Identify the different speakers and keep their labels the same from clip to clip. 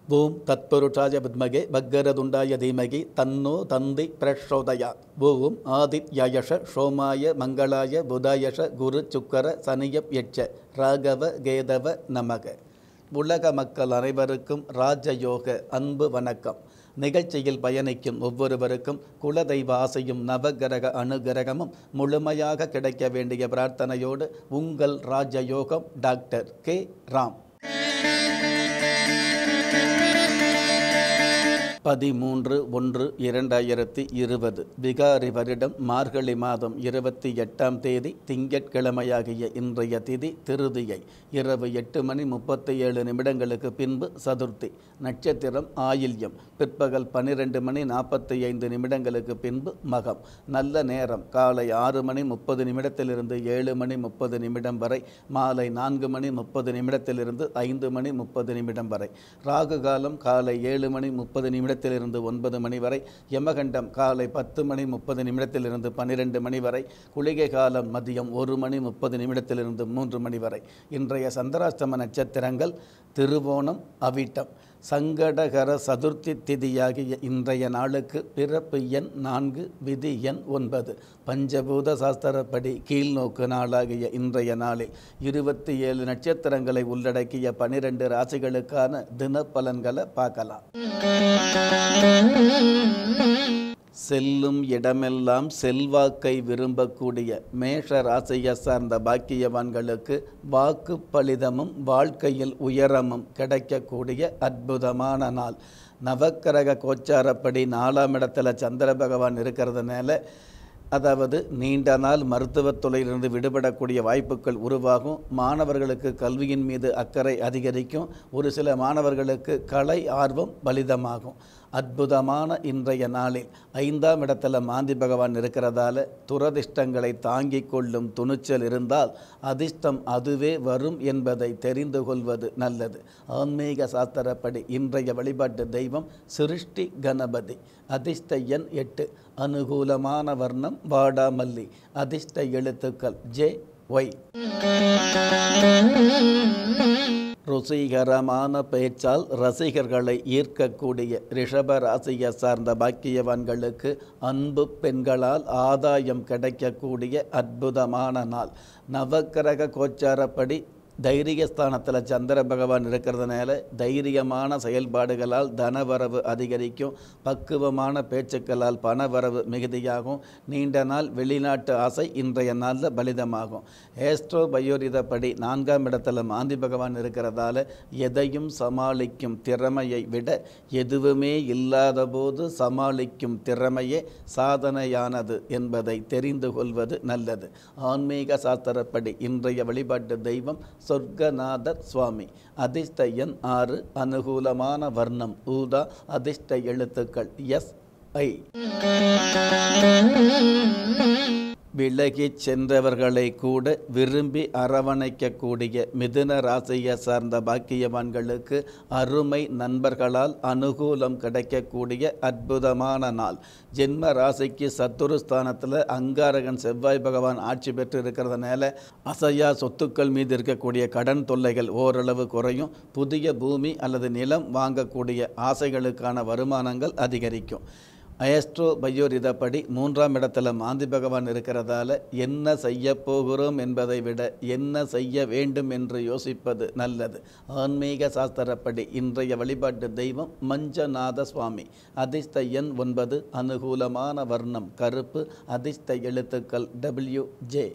Speaker 1: ஓம் தத்புருஷாய வித்மகே பக்கரதுண்டாய தீமகி தன்னோ தந்தி பிரச்சோதயா ஓம் ஆதித்யயஷ சோமாய மங்களாய புதாயஷ குரு சுக்கர சனியப் யட்ச ராகவ கேதவ நமக உலக மக்கள் அனைவருக்கும் ராஜயோக அன்பு வணக்கம் நிகழ்ச்சியில் பயணிக்கும் ஒவ்வொருவருக்கும் குலதெய்வ ஆசையும் நவகிரக அனுகிரகமும் முழுமையாக கிடைக்க வேண்டிய பிரார்த்தனையோடு உங்கள் ராஜயோகம் டாக்டர் கே ராம் பதிமூன்று ஒன்று இரண்டாயிரத்தி இருபது விகாரி வருடம் மார்கழி மாதம் இருபத்தி எட்டாம் தேதி திங்கட்கிழமையாகிய இன்றைய திதி திருதியை இரவு எட்டு மணி முப்பத்தி ஏழு நிமிடங்களுக்கு பின்பு சதுர்த்தி நட்சத்திரம் ஆயில்யம் பிற்பகல் பன்னிரெண்டு மணி நாற்பத்தி ஐந்து நிமிடங்களுக்கு பின்பு மகம் நல்ல நேரம் காலை ஆறு மணி முப்பது நிமிடத்திலிருந்து ஏழு மணி முப்பது நிமிடம் வரை மாலை நான்கு மணி முப்பது நிமிடத்திலிருந்து ஐந்து மணி முப்பது நிமிடம் வரை ராகு காலம் காலை ஏழு மணி முப்பது நிமிடத்திலிருந்து ஒன்பது மணி வரை யமகண்டம் காலை பத்து மணி முப்பது நிமிடத்திலிருந்து பன்னிரெண்டு மணி வரை குளிகை காலம் மதியம் ஒரு மணி முப்பது நிமிடத்திலிருந்து மூன்று மணி வரை இன்றைய சந்திராஷ்டம நட்சத்திரங்கள் திருவோணம் அவிட்டம் சங்கடகர சதுர்த்தி திதியாகிய இன்றைய நாளுக்கு பிறப்பு எண் நான்கு விதி எண் ஒன்பது பஞ்சபூத சாஸ்திரப்படி கீழ்நோக்கு நாளாகிய இன்றைய நாளில் இருபத்தி ஏழு நட்சத்திரங்களை உள்ளடக்கிய பனிரெண்டு ராசிகளுக்கான தினப்பலன்களை பார்க்கலாம் செல்லும் இடமெல்லாம் செல்வாக்கை விரும்பக்கூடிய மேஷ ராசியை சார்ந்த பாக்கியவான்களுக்கு வாக்கு பலிதமும் வாழ்க்கையில் உயரமும் கிடைக்கக்கூடிய அற்புதமான நாள் நவக்கிரக கோச்சாரப்படி நாலாம் இடத்துல சந்திர பகவான் இருக்கிறதுனால அதாவது நீண்ட நாள் மருத்துவத் துறையிலிருந்து விடுபடக்கூடிய வாய்ப்புகள் உருவாகும் மாணவர்களுக்கு கல்வியின் மீது அக்கறை அதிகரிக்கும் ஒரு சில மாணவர்களுக்கு கலை ஆர்வம் பலிதமாகும் அற்புதமான இன்றைய நாளில் ஐந்தாம் இடத்துல மாந்தி பகவான் இருக்கிறதால துரதிர்ஷ்டங்களை தாங்கிக் கொள்ளும் துணிச்சல் இருந்தால் அதிர்ஷ்டம் அதுவே வரும் என்பதை தெரிந்து கொள்வது நல்லது ஆன்மீக சாஸ்திரப்படி இன்றைய வழிபாட்டு தெய்வம் சிருஷ்டி கணபதி அதிர்ஷ்ட எண் எட்டு அனுகூலமான வர்ணம் வாடாமல்லி அதிர்ஷ்ட எழுத்துக்கள் ஜே ஒய் ருசிகரமான பேச்சால் ரசிகர்களை ஈர்க்கக்கூடிய ரிஷப ராசியை சார்ந்த பாக்கியவான்களுக்கு அன்பு பெண்களால் ஆதாயம் கிடைக்கக்கூடிய அற்புதமான நாள் நவக்கிரக கோச்சாரப்படி தைரியஸ்தானத்தில் சந்திர பகவான் இருக்கிறதுனால தைரியமான செயல்பாடுகளால் தனவரவு அதிகரிக்கும் பக்குவமான பேச்சுக்களால் பணவரவு மிகுதியாகும் நீண்ட நாள் வெளிநாட்டு ஆசை இன்றைய நாளில் பலிதமாகும் ஏஸ்ட்ரோ பயோரிதப்படி நான்காம் இடத்துல மாந்தி பகவான் இருக்கிறதால எதையும் சமாளிக்கும் திறமையை விட எதுவுமே இல்லாத போது சமாளிக்கும் திறமையே சாதனையானது என்பதை தெரிந்து கொள்வது நல்லது ஆன்மீக சாஸ்திரப்படி இன்றைய வழிபாட்டு தெய்வம் சொர்க்கநாதர் சுவாமி அதிர்ஷ்ட எண் ஆறு அனுகூலமான வர்ணம் ஊதா அதிர்ஷ்ட எழுத்துக்கள் எஸ் ஐ விலகிச் சென்றவர்களை கூட விரும்பி அரவணைக்கக்கூடிய மிதுன ராசியை சார்ந்த பாக்கியவான்களுக்கு அருமை நண்பர்களால் அனுகூலம் கிடைக்கக்கூடிய அற்புதமான நாள் ஜென்ம ராசிக்கு சத்துருஸ்தானத்தில் அங்காரகன் செவ்வாய் பகவான் ஆட்சி பெற்று இருக்கிறதுனால அசையா சொத்துக்கள் மீது இருக்கக்கூடிய கடன் தொல்லைகள் ஓரளவு குறையும் புதிய பூமி அல்லது நிலம் வாங்கக்கூடிய ஆசைகளுக்கான வருமானங்கள் அதிகரிக்கும் அயஸ்ட்ரோ பயோரிதப்படி மூன்றாம் இடத்துல மாந்தி பகவான் இருக்கிறதால என்ன செய்ய போகிறோம் என்பதை விட என்ன செய்ய வேண்டும் என்று யோசிப்பது நல்லது ஆன்மீக சாஸ்திரப்படி இன்றைய வழிபாட்டு தெய்வம் மஞ்சநாத சுவாமி அதிர்ஷ்ட எண் ஒன்பது அனுகூலமான வர்ணம் கருப்பு அதிர்ஷ்ட எழுத்துக்கள் டபிள்யூ ஜே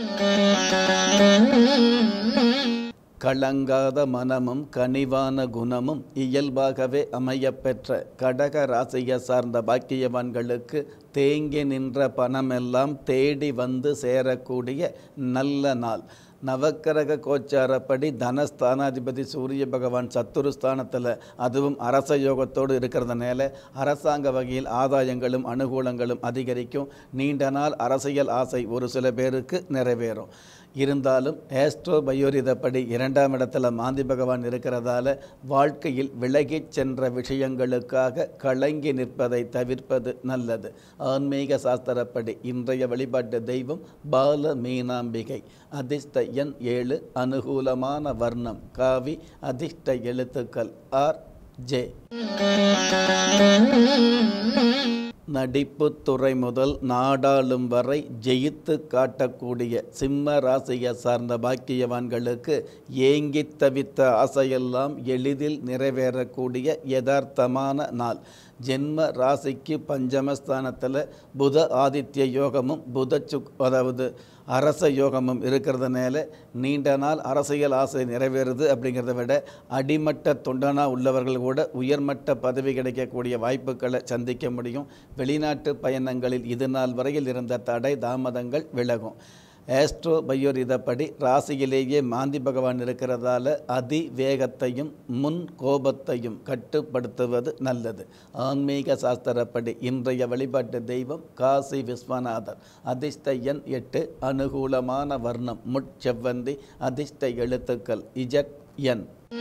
Speaker 1: கலங்காத மனமும் கனிவான குணமும் இயல்பாகவே அமையப்பெற்ற கடக ராசியை சார்ந்த பாக்கியவான்களுக்கு தேங்கி நின்ற பணமெல்லாம் தேடி வந்து சேரக்கூடிய நல்ல நாள் நவக்கிரக கோச்சாரப்படி தனஸ்தானாதிபதி சூரிய பகவான் சத்துருஸ்தானத்தில் அதுவும் அரச யோகத்தோடு இருக்கிறதுனால அரசாங்க வகையில் ஆதாயங்களும் அனுகூலங்களும் அதிகரிக்கும் நீண்ட நாள் அரசியல் ஆசை ஒரு சில பேருக்கு நிறைவேறும் இருந்தாலும் ஏஸ்ட்ரோ பயோரிதப்படி இரண்டாம் இடத்துல மாந்தி பகவான் இருக்கிறதால வாழ்க்கையில் விலகிச் சென்ற விஷயங்களுக்காக கலங்கி நிற்பதை தவிர்ப்பது நல்லது ஆன்மீக சாஸ்திரப்படி இன்றைய வழிபாட்டு தெய்வம் பால மீனாம்பிகை அதிர்ஷ்ட எண் ஏழு அனுகூலமான வர்ணம் காவி அதிர்ஷ்ட எழுத்துக்கள் ஆர் ஜே நடிப்புத் துறை முதல் நாடாளும் வரை ஜெயித்து காட்டக்கூடிய சிம்ம ராசியை சார்ந்த பாக்கியவான்களுக்கு ஏங்கித் தவித்த ஆசையெல்லாம் எளிதில் நிறைவேறக்கூடிய யதார்த்தமான நாள் ஜென்ம ராசிக்கு பஞ்சமஸ்தானத்தில் புத ஆதித்ய யோகமும் புத சுக் அதாவது அரச யோகமும் இருக்கிறதுனால நீண்ட நாள் அரசியல் ஆசை நிறைவேறுது அப்படிங்கிறத விட அடிமட்ட தொண்டனா உள்ளவர்கள் கூட உயர்மட்ட பதவி கிடைக்கக்கூடிய வாய்ப்புகளை சந்திக்க முடியும் வெளிநாட்டு பயணங்களில் இது நாள் வரையில் இருந்த தடை தாமதங்கள் விலகும் ஆஸ்ட்ரோ பயோரிதப்படி ராசியிலேயே மாந்தி பகவான் இருக்கிறதால அதி வேகத்தையும் முன் கோபத்தையும் கட்டுப்படுத்துவது நல்லது ஆன்மீக சாஸ்திரப்படி இன்றைய வழிபாட்டு தெய்வம் காசி விஸ்வநாதர் அதிர்ஷ்ட எண் எட்டு அனுகூலமான வர்ணம் முட்செவ்வந்தி அதிர்ஷ்ட எழுத்துக்கள் இஜட் என்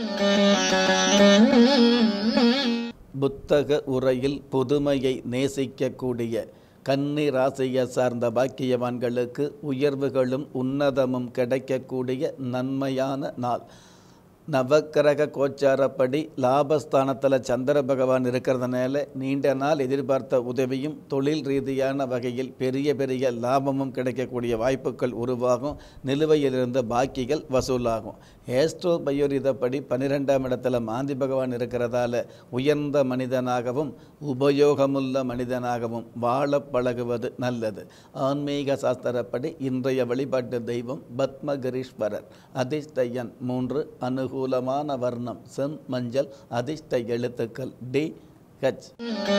Speaker 1: புத்தக உரையில் புதுமையை நேசிக்கக்கூடிய கன்னி ராசியை சார்ந்த பாக்கியவான்களுக்கு உயர்வுகளும் உன்னதமும் கிடைக்கக்கூடிய நன்மையான நாள் நவக்கிரக கோச்சாரப்படி லாபஸ்தானத்தில் சந்திர பகவான் இருக்கிறதுனால நீண்ட நாள் எதிர்பார்த்த உதவியும் தொழில் ரீதியான வகையில் பெரிய பெரிய லாபமும் கிடைக்கக்கூடிய வாய்ப்புகள் உருவாகும் நிலுவையில் இருந்த பாக்கிகள் வசூலாகும் ஏஸ்ட்ரோ பயோரிதப்படி பன்னிரெண்டாம் இடத்துல மாந்தி பகவான் இருக்கிறதால உயர்ந்த மனிதனாகவும் உபயோகமுள்ள மனிதனாகவும் வாழ பழகுவது நல்லது ஆன்மீக சாஸ்திரப்படி இன்றைய வழிபாட்டு தெய்வம் பத்மகிரீஸ்வரர் அதிர்ஷ்ட எண் மூன்று அனுகூலமான வர்ணம் செம் மஞ்சள் அதிர்ஷ்ட எழுத்துக்கள் டி ஹச்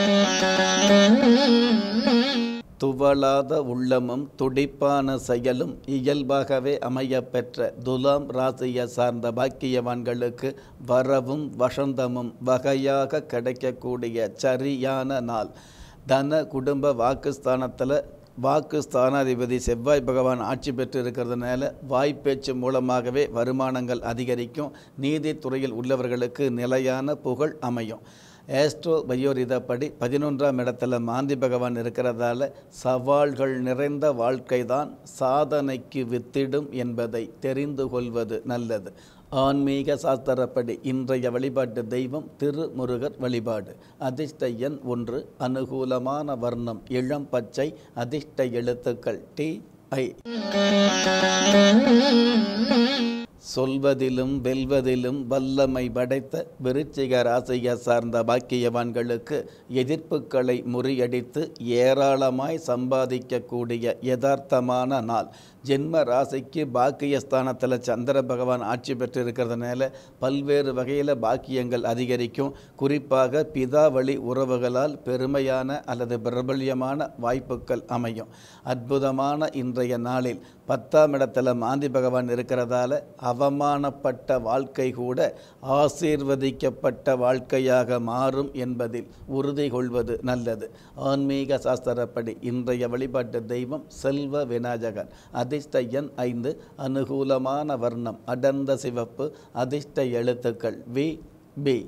Speaker 1: துவளாத உள்ளமும் துடிப்பான செயலும் இயல்பாகவே அமையப்பெற்ற துலாம் ராசியை சார்ந்த பாக்கியவான்களுக்கு வரவும் வசந்தமும் வகையாக கிடைக்கக்கூடிய சரியான நாள் தன குடும்ப வாக்குஸ்தானத்தில் வாக்கு ஸ்தானாதிபதி செவ்வாய் பகவான் ஆட்சி பெற்று இருக்கிறதுனால வாய்ப்பேச்சு மூலமாகவே வருமானங்கள் அதிகரிக்கும் நீதித்துறையில் உள்ளவர்களுக்கு நிலையான புகழ் அமையும் ஏஸ்ட்ரோ பயோரிதப்படி பதினொன்றாம் இடத்துல மாந்தி பகவான் இருக்கிறதால சவால்கள் நிறைந்த வாழ்க்கை தான் சாதனைக்கு வித்திடும் என்பதை தெரிந்து கொள்வது நல்லது ஆன்மீக சாஸ்திரப்படி இன்றைய வழிபாட்டு தெய்வம் திருமுருகர் வழிபாடு அதிர்ஷ்ட எண் ஒன்று அனுகூலமான வர்ணம் இளம் பச்சை அதிர்ஷ்ட எழுத்துக்கள் டி ஐ சொல்வதிலும் வெல்வதிலும் வல்லமை படைத்த விருச்சிக ராசியை சார்ந்த பாக்கியவான்களுக்கு எதிர்ப்புகளை முறியடித்து ஏராளமாய் சம்பாதிக்கக்கூடிய யதார்த்தமான நாள் ஜென்ம ராசிக்கு பாக்கியஸ்தானத்தில் சந்திர பகவான் ஆட்சி பெற்று இருக்கிறதுனால பல்வேறு வகையில் பாக்கியங்கள் அதிகரிக்கும் குறிப்பாக பிதா வழி உறவுகளால் பெருமையான அல்லது பிரபல்யமான வாய்ப்புகள் அமையும் அற்புதமான இன்றைய நாளில் பத்தாம் இடத்துல மாந்தி பகவான் இருக்கிறதால அவமானப்பட்ட வாழ்க்கை கூட ஆசீர்வதிக்கப்பட்ட வாழ்க்கையாக மாறும் என்பதில் உறுதி கொள்வது நல்லது ஆன்மீக சாஸ்திரப்படி இன்றைய வழிபாட்டு தெய்வம் செல்வ விநாயகர் அதிர்ஷ்ட எண் ஐந்து அனுகூலமான வர்ணம் அடர்ந்த சிவப்பு அதிர்ஷ்ட எழுத்துக்கள் வி பி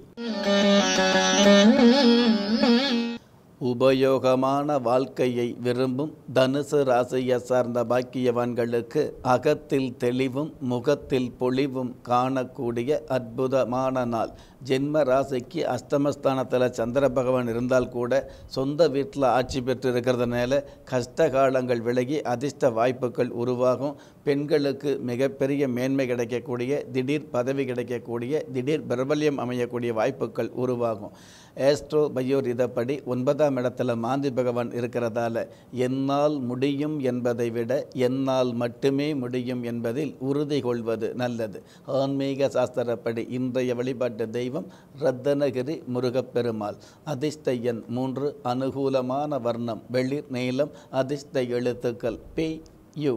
Speaker 1: உபயோகமான வாழ்க்கையை விரும்பும் தனுசு ராசியை சார்ந்த பாக்கியவான்களுக்கு அகத்தில் தெளிவும் முகத்தில் பொலிவும் காணக்கூடிய அற்புதமான நாள் ஜென்ம ராசிக்கு அஷ்டமஸ்தானத்தில் சந்திர பகவான் இருந்தால் கூட சொந்த வீட்டில் ஆட்சி பெற்று இருக்கிறதுனால கஷ்ட காலங்கள் விலகி அதிர்ஷ்ட வாய்ப்புகள் உருவாகும் பெண்களுக்கு மிகப்பெரிய மேன்மை கிடைக்கக்கூடிய திடீர் பதவி கிடைக்கக்கூடிய திடீர் பிரபல்யம் அமையக்கூடிய வாய்ப்புகள் உருவாகும் ஏஸ்ட்ரோ பயோரிதப்படி ஒன்பதாம் இடத்துல மாந்தி பகவான் இருக்கிறதால என்னால் முடியும் என்பதை விட என்னால் மட்டுமே முடியும் என்பதில் உறுதி கொள்வது நல்லது ஆன்மீக சாஸ்திரப்படி இன்றைய வழிபாட்டு தெய்வம் ரத்தனகிரி முருகப்பெருமாள் அதிர்ஷ்ட எண் மூன்று அனுகூலமான வர்ணம் வெளிர் நீளம் அதிர்ஷ்ட எழுத்துக்கள் பி யு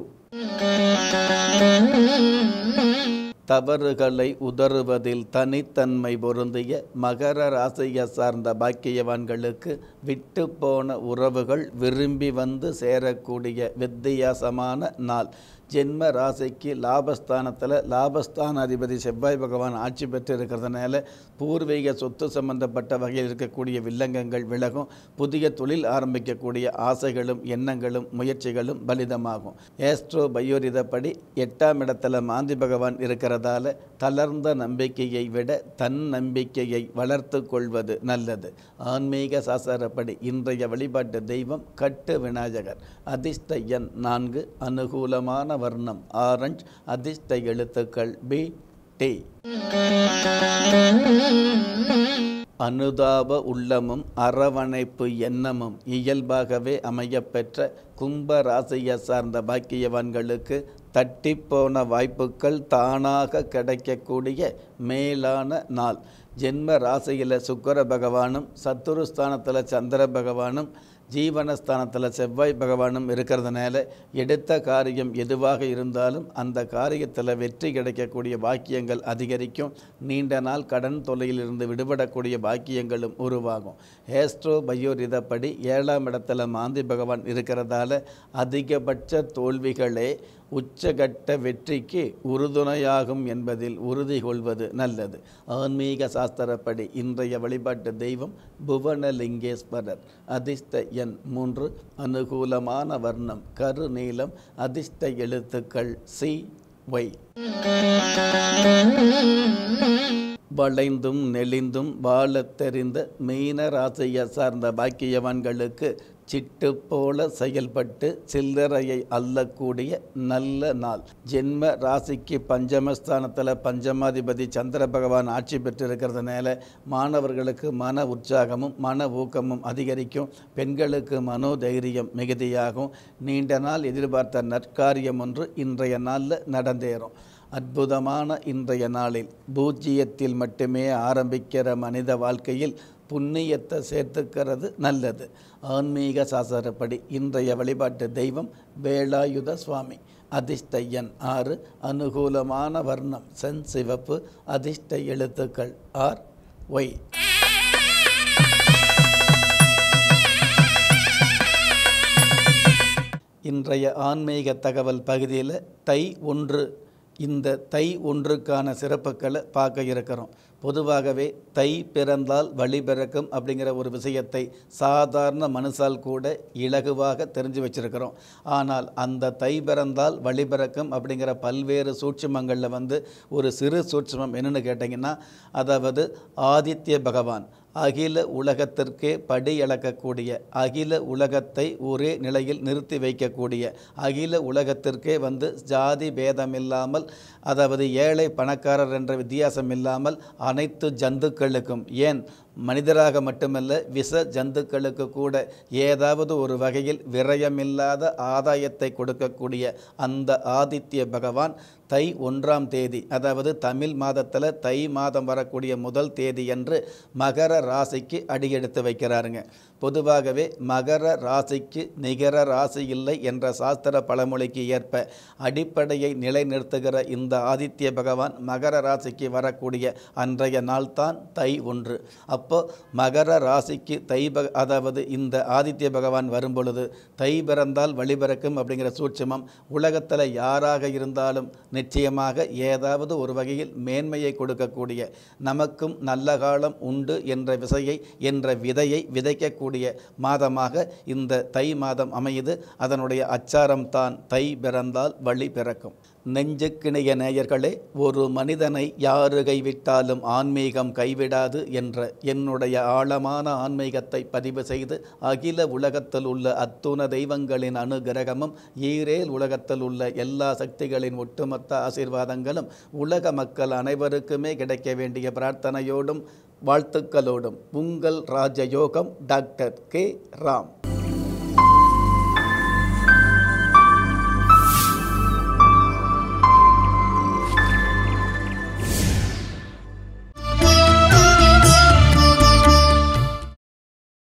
Speaker 1: தவறுகளை உதறுவதில் தனித்தன்மை பொருந்திய மகர ராசியை சார்ந்த பாக்கியவான்களுக்கு விட்டு போன உறவுகள் விரும்பி வந்து சேரக்கூடிய வித்தியாசமான நாள் ஜென்ம ராசிக்கு லாபஸ்தானத்தில் லாபஸ்தான அதிபதி செவ்வாய் பகவான் ஆட்சி பெற்று இருக்கிறதுனால பூர்வீக சொத்து சம்பந்தப்பட்ட வகையில் இருக்கக்கூடிய வில்லங்கங்கள் விலகும் புதிய தொழில் ஆரம்பிக்கக்கூடிய ஆசைகளும் எண்ணங்களும் முயற்சிகளும் பலிதமாகும் ஏஸ்ட்ரோ பயோரிதப்படி எட்டாம் இடத்துல மாந்தி பகவான் இருக்கிற இருக்கிறதால தளர்ந்த நம்பிக்கையை விட தன் நம்பிக்கையை வளர்த்து கொள்வது நல்லது ஆன்மீக சாஸ்திரப்படி இன்றைய வழிபாட்டு தெய்வம் கட்டு விநாயகர் அதிர்ஷ்ட எண் நான்கு அனுகூலமான வர்ணம் ஆரஞ்ச் அதிர்ஷ்ட எழுத்துக்கள் பி டி அனுதாப உள்ளமும் அரவணைப்பு எண்ணமும் இயல்பாகவே அமையப்பெற்ற கும்ப ராசியை சார்ந்த பாக்கியவான்களுக்கு தட்டிப்போன வாய்ப்புகள் தானாக கிடைக்கக்கூடிய மேலான நாள் ஜென்ம ராசியில் சுக்கர பகவானும் சத்துருஸ்தானத்தில் சந்திர பகவானும் ஜீவனஸ்தானத்தில் செவ்வாய் பகவானும் இருக்கிறதுனால எடுத்த காரியம் எதுவாக இருந்தாலும் அந்த காரியத்தில் வெற்றி கிடைக்கக்கூடிய பாக்கியங்கள் அதிகரிக்கும் நீண்ட நாள் கடன் தொல்லையிலிருந்து விடுபடக்கூடிய பாக்கியங்களும் உருவாகும் ஏஸ்ட்ரோ பயோரிதப்படி ஏழாம் இடத்துல மாந்தி பகவான் இருக்கிறதால அதிகபட்ச தோல்விகளே உச்சகட்ட வெற்றிக்கு உறுதுணையாகும் என்பதில் உறுதி கொள்வது நல்லது ஆன்மீக சாஸ்திரப்படி இன்றைய வழிபாட்டு தெய்வம் புவனலிங்கேஸ்வரர் அதிர்ஷ்ட எண் மூன்று அனுகூலமான வர்ணம் கருநீலம் அதிர்ஷ்ட எழுத்துக்கள் சி ஒய் வளைந்தும் நெளிந்தும் வாழத் தெரிந்த மீன ராசியை சார்ந்த பாக்கியவான்களுக்கு சிட்டு போல செயல்பட்டு சில்லறையை அள்ளக்கூடிய நல்ல நாள் ஜென்ம ராசிக்கு பஞ்சமஸ்தானத்தில் பஞ்சமாதிபதி சந்திர பகவான் ஆட்சி பெற்றிருக்கிறதுனால மாணவர்களுக்கு மன உற்சாகமும் மன ஊக்கமும் அதிகரிக்கும் பெண்களுக்கு மனோதைரியம் மிகுதியாகும் நீண்ட நாள் எதிர்பார்த்த நற்காரியம் ஒன்று இன்றைய நாளில் நடந்தேறும் அற்புதமான இன்றைய நாளில் பூஜ்ஜியத்தில் மட்டுமே ஆரம்பிக்கிற மனித வாழ்க்கையில் புண்ணியத்தை சேர்த்துக்கிறது நல்லது ஆன்மீக சாஸ்திரப்படி இன்றைய வழிபாட்டு தெய்வம் வேலாயுத சுவாமி அதிர்ஷ்ட எண் ஆறு அனுகூலமான வர்ணம் சென் சிவப்பு அதிர்ஷ்ட எழுத்துக்கள் ஆர் ஒய் இன்றைய ஆன்மீக தகவல் பகுதியில் தை ஒன்று இந்த தை ஒன்றுக்கான சிறப்புகளை பார்க்க இருக்கிறோம் பொதுவாகவே தை பிறந்தால் வழி பிறக்கும் அப்படிங்கிற ஒரு விஷயத்தை சாதாரண மனுஷால் கூட இலகுவாக தெரிஞ்சு வச்சிருக்கிறோம் ஆனால் அந்த தை பிறந்தால் வழி பிறக்கும் அப்படிங்கிற பல்வேறு சூட்சுமங்களில் வந்து ஒரு சிறு சூட்சுமம் என்னென்னு கேட்டிங்கன்னா அதாவது ஆதித்ய பகவான் அகில உலகத்திற்கே படி அளக்கக்கூடிய அகில உலகத்தை ஒரே நிலையில் நிறுத்தி வைக்கக்கூடிய அகில உலகத்திற்கே வந்து ஜாதி பேதமில்லாமல் அதாவது ஏழை பணக்காரர் என்ற வித்தியாசம் இல்லாமல் அனைத்து ஜந்துக்களுக்கும் ஏன் மனிதராக மட்டுமல்ல விஷ ஜந்துக்களுக்கு கூட ஏதாவது ஒரு வகையில் விரயமில்லாத ஆதாயத்தை கொடுக்கக்கூடிய அந்த ஆதித்ய பகவான் தை ஒன்றாம் தேதி அதாவது தமிழ் மாதத்தில் தை மாதம் வரக்கூடிய முதல் தேதி என்று மகர ராசிக்கு அடியெடுத்து வைக்கிறாருங்க பொதுவாகவே மகர ராசிக்கு நிகர ராசி இல்லை என்ற சாஸ்திர பழமொழிக்கு ஏற்ப அடிப்படையை நிலைநிறுத்துகிற இந்த ஆதித்ய பகவான் மகர ராசிக்கு வரக்கூடிய அன்றைய நாள்தான் தை ஒன்று அப்போ மகர ராசிக்கு தை பக அதாவது இந்த ஆதித்ய பகவான் வரும் பொழுது தை பிறந்தால் வழிபிறக்கும் அப்படிங்கிற சூட்சமம் உலகத்தில் யாராக இருந்தாலும் நிச்சயமாக ஏதாவது ஒரு வகையில் மேன்மையை கொடுக்கக்கூடிய நமக்கும் நல்ல காலம் உண்டு என்ற விசையை என்ற விதையை விதைக்கக்கூடிய மாதமாக இந்த தை மாதம் அமையுது அதனுடைய அச்சாரம் தான் தை பிறந்தால் வழி பிறக்கும் நெஞ்சுக்கிணைய நேயர்களே ஒரு மனிதனை யாரு கைவிட்டாலும் ஆன்மீகம் கைவிடாது என்ற என்னுடைய ஆழமான ஆன்மீகத்தை பதிவு செய்து அகில உலகத்தில் உள்ள அத்துண தெய்வங்களின் அனுகிரகமும் ஈரேல் உலகத்தில் உள்ள எல்லா சக்திகளின் ஒட்டுமொத்த ஆசீர்வாதங்களும் உலக மக்கள் அனைவருக்குமே கிடைக்க வேண்டிய பிரார்த்தனையோடும் வாழ்த்துக்களோடும் உங்கள் ராஜயோகம் டாக்டர் கே ராம்